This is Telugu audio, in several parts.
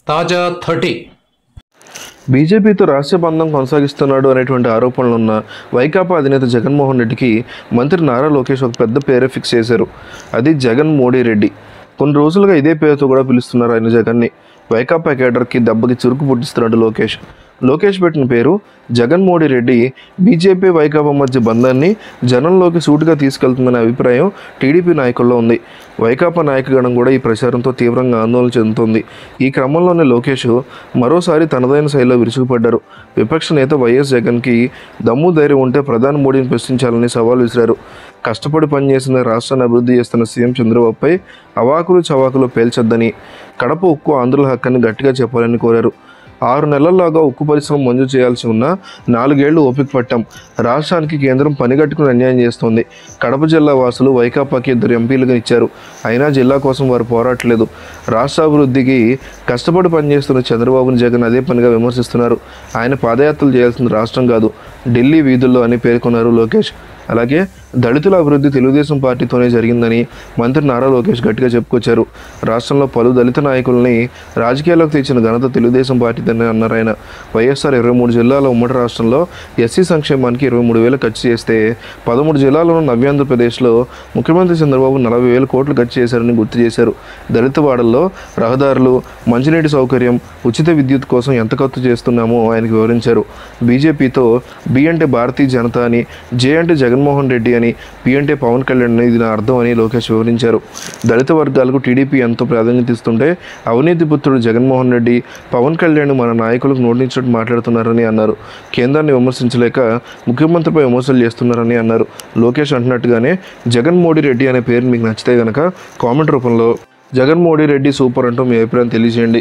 తాజా థర్టీ బీజేపీతో రహస్య బంధం కొనసాగిస్తున్నాడు అనేటువంటి ఆరోపణలు ఉన్న వైకాపా అధినేత జగన్మోహన్ రెడ్డికి మంత్రి నారా లోకేష్ ఒక పెద్ద పేరే ఫిక్స్ చేశారు అది జగన్ మోడీ రెడ్డి కొన్ని రోజులుగా ఇదే పేరుతో కూడా పిలుస్తున్నారు ఆయన జగన్ని వైకాపా కేడర్కి దెబ్బకి చురుకు పుట్టిస్తున్నాడు లోకేష్ లోకేష్ పెట్టిన పేరు జగన్ మోడీ రెడ్డి బీజేపీ వైకాపా మధ్య బంధాన్ని జనంలోకి సూటుగా తీసుకెళ్తుందనే అభిప్రాయం టీడీపీ నాయకుల్లో ఉంది వైకాపా నాయకగణం కూడా ఈ ప్రచారంతో తీవ్రంగా ఆందోళన చెందుతోంది ఈ క్రమంలోనే లోకేష్ మరోసారి తనదైన శైలిలో విరుచుకుపడ్డారు విపక్ష నేత వైఎస్ జగన్కి దమ్ము ధైర్యం ఉంటే ప్రధాని మోడీని ప్రశ్నించాలని సవాల్ విసిరారు కష్టపడి పనిచేసిన రాష్ట్రాన్ని అభివృద్ధి చేస్తున్న సీఎం చంద్రబాబుపై అవాకులు చవాకులు పేల్చొద్దని కడప ఉక్కు ఆంధ్రుల హక్కని గట్టిగా చెప్పాలని కోరారు ఆరు నెలల్లోగా ఉక్కు పరిశ్రమ మంజూరు చేయాల్సి ఉన్న నాలుగేళ్లు ఓపిక పట్టాం రాష్ట్రానికి కేంద్రం పనిగట్టుకుని అన్యాయం చేస్తోంది కడప జిల్లా వాసులు వైకాపాకి ఇద్దరు ఎంపీలుగా ఇచ్చారు అయినా జిల్లా కోసం వారు పోరాటలేదు రాష్ట్ర అభివృద్ధికి కష్టపడి పనిచేస్తున్న చంద్రబాబును జగన్ అదే పనిగా విమర్శిస్తున్నారు ఆయన పాదయాత్రలు చేయాల్సిన రాష్ట్రం కాదు ఢిల్లీ వీధుల్లో అని పేర్కొన్నారు లోకేష్ అలాగే దళితుల అభివృద్ధి తెలుగుదేశం పార్టీతోనే జరిగిందని మంత్రి నారా లోకేష్ గట్టిగా చెప్పుకొచ్చారు రాష్ట్రంలో పలు దళిత నాయకుల్ని రాజకీయాల్లోకి తెచ్చిన ఘనత తెలుగుదేశం పార్టీదని అన్నారు ఆయన వైఎస్ఆర్ ఇరవై మూడు జిల్లాల ఉమ్మడి రాష్ట్రంలో ఎస్సీ సంక్షేమానికి ఇరవై మూడు వేలు ఖర్చు చేస్తే పదమూడు జిల్లాల్లోని నవ్యాంధ్రప్రదేశ్లో ముఖ్యమంత్రి చంద్రబాబు నలభై వేల కోట్లు ఖర్చు చేశారని గుర్తు చేశారు దళిత వాడల్లో రహదారులు మంచినీటి సౌకర్యం ఉచిత విద్యుత్ కోసం ఎంత ఖర్చు చేస్తున్నామో ఆయనకు వివరించారు బీజేపీతో బి అంటే భారతీయ జనతా అని జే అంటే జగన్మోహన్ రెడ్డి అని పి అంటే పవన్ కళ్యాణ్ అని ఇది నా అర్థం అని లోకేష్ వివరించారు దళిత వర్గాలకు టీడీపీ ఎంతో ప్రాధాన్యత ఇస్తుంటే అవినీతి పుత్రుడు జగన్మోహన్ రెడ్డి పవన్ కళ్యాణ్ మన నాయకులకు నోటించినట్టు మాట్లాడుతున్నారని అన్నారు కేంద్రాన్ని విమర్శించలేక ముఖ్యమంత్రిపై విమర్శలు చేస్తున్నారని అన్నారు లోకేష్ అంటున్నట్టుగానే జగన్ మోడీ రెడ్డి అనే పేరు మీకు నచ్చితే గనక కామెంట్ రూపంలో జగన్ మోడీ రెడ్డి సూపర్ అంటూ మీ అభిప్రాయం తెలియజేయండి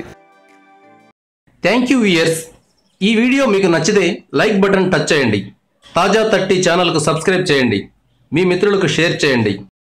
థ్యాంక్ యూ ఇయర్స్ ఈ వీడియో మీకు నచ్చితే లైక్ బటన్ టచ్ చేయండి తాజా థర్టీ ఛానల్కు సబ్స్క్రైబ్ చేయండి మీ మిత్రులకు షేర్ చేయండి